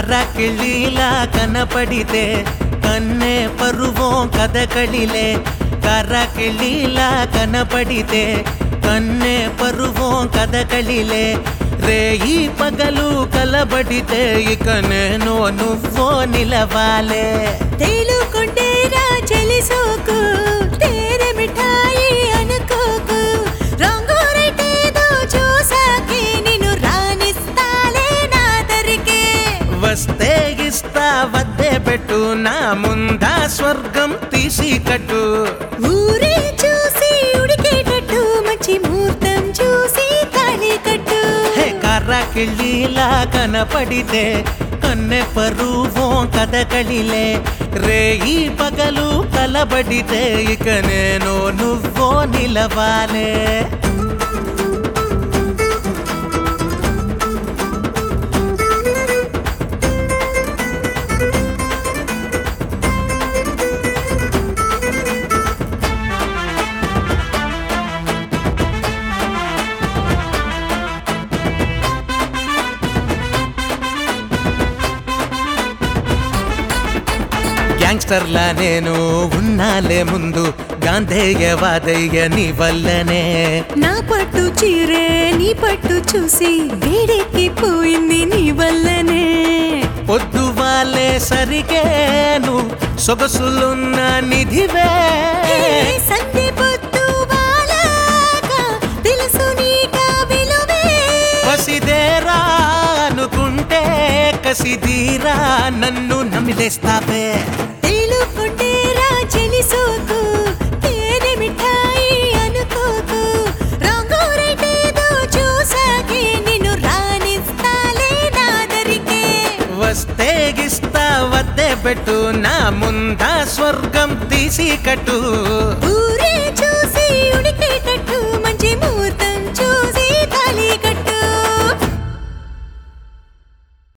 కర్రకిళ్ళిలా కనపడితే కన్నే పరువం కదకళిలే కర్రకిళ్ళిలా కనపడితే కన్నే పరువం కదకళిలే రేయి పగలు కలబడితే ఇక నేను నువ్వో నిలవాలే తేలుకుంటేరా చెలిసోకు తేనె మిఠాయి అనుకోకు రంగురైతేదో చూసాకే నిన్ను రాణిస్తాలే నా దరికే వస్తే ఇస్తా వద్దే పెట్టు నా ముందా స్వర్గం తీసి కట్టు ఊరే చూసి ఉడికేటట్టు మంచి ముహూర్తం చూసి తాళి కట్టు హే కర్రకిళ్ళిలా కనపడితే కన్నె పరువం కదకళిలే రేయి పగలు కలబడితే ఇక నేను నువ్వో నిలవాలే గ్యాంగ్స్టర్లా నేను ఉన్నాలే ముందు గాంధేయవాదయ్య నీ వల్లనే నా పట్టు చీరే నీ పట్టు చూసి వేడెక్కిపోయింది నీ వల్లనే పొద్దు వాళ్ళే సరిగేను సొగసులున్న నిధివే హే, సంధి పొద్దు బాలాగా తెలుసు నీకా విలువే కసిదేరా అనుకుంటే కసిదీరా నన్ను నమిలేస్తావే తేలుకుంటేరా చెలిసోకు తేనె మిఠాయి అనుకోకు రంగురైతేదో చూసాకే నిన్ను రాణిస్తాలే నా దరికే వస్తే గిస్తా వద్దే పెట్టు నా ముందా స్వర్గం తీసి కట్టు